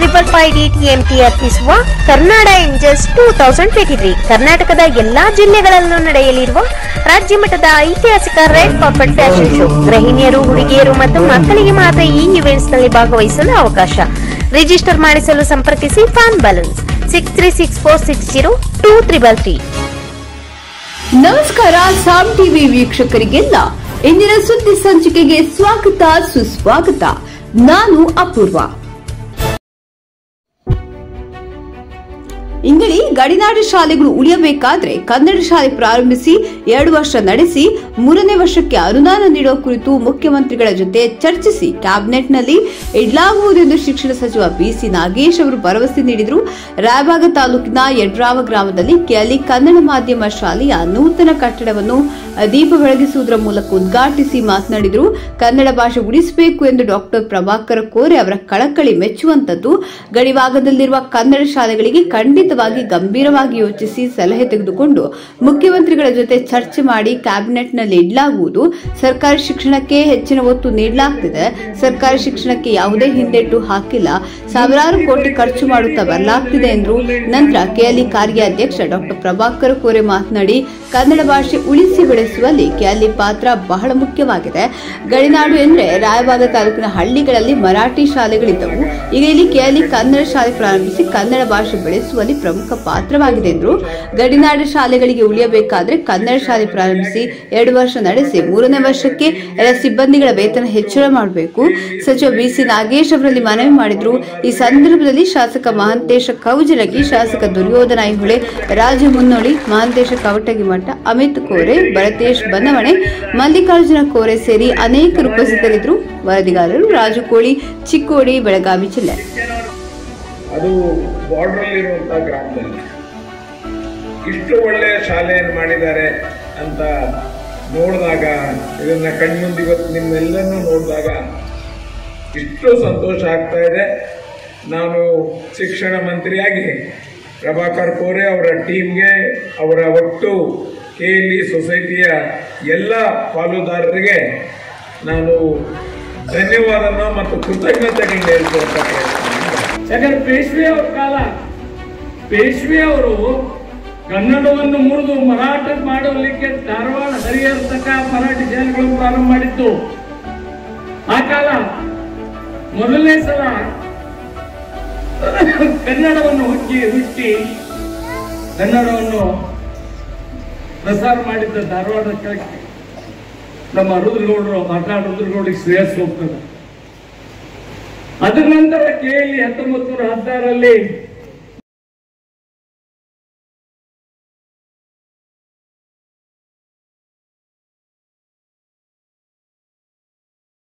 Triple five ಡಿಟಿಎಂಟಿ ಅರ್ಪಿಸುವ ಕರ್ನಾಡ ಇಂಜಸ್ ಟೂ ತೌಸಂಡ್ ಟ್ವೆಂಟಿ ತ್ರೀ ಕರ್ನಾಟಕದ ಎಲ್ಲಾ ಜಿಲ್ಲೆಗಳಲ್ಲೂ ನಡೆಯಲಿರುವ ರಾಜ್ಯ ಮಟ್ಟದ ಐತಿಹಾಸಿಕ ರೆಡ್ ಕಾರ್ಪೆಟ್ ಫ್ಯಾಷನ್ ಶೋ ಗೃಹಿಣಿಯರು ಹುಡುಗಿಯರು ಮತ್ತು ಮಕ್ಕಳಿಗೆ ಮಾತ್ರ ಈ ಇವೆಂಟ್ಸ್ ನಲ್ಲಿ ಭಾಗವಹಿಸಲು ಅವಕಾಶ ರಿಜಿಸ್ಟರ್ ಮಾಡಿಸಲು ಸಂಪರ್ಕಿಸಿ ಫಾನ್ ಬಲೂನ್ಸ್ six three six four six zero two triple three ನಮಸ್ಕಾರ ಸಾಮ್ ಟಿವಿ ವೀಕ್ಷಕರಿಗೆಲ್ಲ ಇಂದಿನ ಸುದ್ದಿ ಸಂಚಿಕೆಗೆ ಸ್ವಾಗತ ಸುಸ್ವಾಗತ ನಾನು ಅಪೂರ್ವ ಇಂಗಳಿ ಗಡಿನಾಡು ಶಾಲೆಗಳು ಉಳಿಯಬೇಕಾದ್ರೆ ಕನ್ನಡ ಶಾಲೆ ಪ್ರಾರಂಭಿಸಿ ಎರಡು ವರ್ಷ ನಡೆಸಿ ಮೂರನೇ ವರ್ಷಕ್ಕೆ ಅನುದಾನ ನೀಡುವ ಕುರಿತು ಮುಖ್ಯಮಂತ್ರಿಗಳ ಜೊತೆ ಚರ್ಚಿಸಿ ಕ್ಯಾಬಿನೆಟ್ನಲ್ಲಿ ಇಡ್ಲಾಗುವುದೆಂದು ಶಿಕ್ಷಣ ಸಚಿವ ಬಿಸಿ ನಾಗೇಶ್ ಅವರು ಭರವಸೆ ನೀಡಿದರು ರಾಯಬಾಗ ತಾಲೂಕಿನ ಯಡ್ರಾವ ಗ್ರಾಮದಲ್ಲಿ ಕೆಲಿ ಕನ್ನಡ ಮಾಧ್ಯಮ ಶಾಲೆಯ ನೂತನ ಕಟ್ಟಡವನ್ನು ದೀಪ ಬೆಳಗಿಸುವುದರ ಮೂಲಕ ಉದ್ಘಾಟಿಸಿ ಮಾತನಾಡಿದರು ಕನ್ನಡ ಭಾಷೆ ಉಳಿಸಬೇಕು ಎಂದು ಡಾಕ್ಟರ್ ಪ್ರಭಾಕರ ಕೋರೆ ಅವರ ಕಳಕಳಿ ಮೆಚ್ಚುವಂತದ್ದು ಗಡಿಭಾಗದಲ್ಲಿರುವ ಕನ್ನಡ ಶಾಲೆಗಳಿಗೆ ಖಂಡಿತವಾಗಿ ಗಂಭೀರವಾಗಿ ಯೋಚಿಸಿ ಸಲಹೆ ತೆಗೆದುಕೊಂಡು ಮುಖ್ಯಮಂತ್ರಿಗಳ ಜೊತೆ ಚರ್ಚೆ ಮಾಡಿ ಕ್ಯಾಬಿನೆಟ್ನಲ್ಲಿ ಇಡಲಾಗುವುದು ಸರ್ಕಾರಿ ಶಿಕ್ಷಣಕ್ಕೆ ಹೆಚ್ಚಿನ ಒತ್ತು ನೀಡಲಾಗ್ತಿದೆ ಸರ್ಕಾರಿ ಶಿಕ್ಷಣಕ್ಕೆ ಯಾವುದೇ ಹಿಂದೆಟ್ಟು ಹಾಕಿಲ್ಲ ಸಾವಿರಾರು ಕೋಟಿ ಖರ್ಚು ಮಾಡುತ್ತಾ ಬರಲಾಗ್ತಿದೆ ಎಂದರು ನಂತರ ಕೆಎಲ್ಇ ಕಾರ್ಯಾಧ್ಯಕ್ಷ ಡಾಕ್ಟರ್ ಪ್ರಭಾಕರ್ ಕೋರೆ ಮಾತನಾಡಿ ಕನ್ನಡ ಭಾಷೆ ಉಳಿಸಿ ಬೆಳೆಸುವಲ್ಲಿ ಕೆಎಲ್ಇ ಪಾತ್ರ ಬಹಳ ಮುಖ್ಯವಾಗಿದೆ ಗಡಿನಾಡು ಎಂದ್ರೆ ರಾಯಬಾಗ ತಾಲೂಕಿನ ಹಳ್ಳಿಗಳಲ್ಲಿ ಮರಾಠಿ ಶಾಲೆಗಳಿದ್ದವು ಈಗ ಇಲ್ಲಿ ಕೆಎಲ್ಇ ಕನ್ನಡ ಶಾಲೆ ಪ್ರಾರಂಭಿಸಿ ಕನ್ನಡ ಭಾಷೆ ಬೆಳೆಸುವಲ್ಲಿ ಪ್ರಮುಖ ಪಾತ್ರವಾಗಿದೆ ಎಂದರು ಗಡಿನಾಡು ಶಾಲೆಗಳಿಗೆ ಉಳಿಯಬೇಕಾದ್ರೆ ಕನ್ನಡ ಶಾಲೆ ಪ್ರಾರಂಭಿಸಿ ಎರಡು ವರ್ಷ ನಡೆಸಿ ಮೂರನೇ ವರ್ಷಕ್ಕೆ ಎಲ್ಲ ಸಿಬ್ಬಂದಿಗಳ ವೇತನ ಹೆಚ್ಚಳ ಮಾಡಬೇಕು ಸಚಿವ ಬಿಸಿ ನಾಗೇಶ್ ಅವರಲ್ಲಿ ಮನವಿ ಮಾಡಿದ್ರು ಈ ಸಂದರ್ಭದಲ್ಲಿ ಶಾಸಕ ಮಹಾಂತೇಶ ಕೌಜಲಗಿ ಶಾಸಕ ದುರ್ಯೋಧನ ಐಹೊಳೆ ರಾಜು ಮುನ್ನೋಳಿ ಮಹಾಂತೇಶ ಕವಟಗಿ ಮಠ ಅಮಿತ್ ಕೋರೆ ಭರತೇಶ್ ಬನ್ನವಣೆ ಮಲ್ಲಿಕಾರ್ಜುನ ಕೋರೆ ಸೇರಿ ಅನೇಕರು ಉಪಸ್ಥಿತರಿದ್ದರು ವರದಿಗಾರರು ರಾಜು ಕೋಳಿ ಚಿಕ್ಕೋಡಿ ಬೆಳಗಾವಿ ಜಿಲ್ಲೆ ಅದು ಬಾರ್ಡರ್ ಇರುವಂತಹ ಗ್ರಾಮದಲ್ಲಿ ಇಷ್ಟು ಒಳ್ಳೆಯ ಶಾಲೆಯನ್ನು ಮಾಡಿದ್ದಾರೆ ಅಂತ ನೋಡಿದಾಗ ಇದನ್ನ ಕಣ್ಮುಂದೆ ಇವತ್ತು ನಿಮ್ಮೆಲ್ಲರನ್ನೂ ನೋಡಿದಾಗ ಇಷ್ಟು ಸಂತೋಷ ಆಗ್ತಾ ಇದೆ ನಾನು ಶಿಕ್ಷಣ ಮಂತ್ರಿಯಾಗಿ ಪ್ರಭಾಕರ್ ಕೋರೆ ಅವರ ಟೀಮ್ಗೆ ಅವರ ಒಟ್ಟು ಕೆ ಎಲ್ ಇ ಸೊಸೈಟಿಯ ಎಲ್ಲ ಪಾಲುದಾರರಿಗೆ ನಾನು ಧನ್ಯವಾದನ ಮತ್ತು ಕೃತಜ್ಞತೆಗಳನ್ನ ಹೇಳ್ಕೊಳ್ತಾ ಪ್ರಯತ್ನ ಮಾಡ್ತೀನಿ. ಯಾಕಂದ್ರೆ ಪೇಶ್ವೆ ಅವ್ರ ಕಾಲ ಪೇಶ್ವೆ ಅವರು ಕನ್ನಡವನ್ನು ಮುರಿದು ಮರಾಠ ಮಾಡಲಿಕ್ಕೆ ಧಾರವಾಡ ಹರಿಹರ ತನಕ ಮರಾಠಿ ಶಾಲೆಗಳು ಪ್ರಾರಂಭ ಮಾಡಿದ್ದು ಆ ಕಾಲ ಮೊದಲನೇ ಸಲ ಕನ್ನಡವನ್ನು ಹುಟ್ಟಿ ಹುಟ್ಟಿ ಕನ್ನಡವನ್ನು ಪ್ರಸಾರ ಮಾಡಿದ್ದ ಧಾರವಾಡ ಕೆಳಗೆ ನಮ್ಮ ರುದ್ರಗೌಡರು ಮಾತಾಡ ರುದ್ರಗೌಡಿಗೆ ಶ್ರೇಯಸ್ ಹೋಗ್ತದೆ ಅದರ ನಂತರ ಕೆ ಎಲ್ ಹತ್ತೊಂಬತ್ತು ನೂರ ಹದಿನಾರರಲ್ಲಿ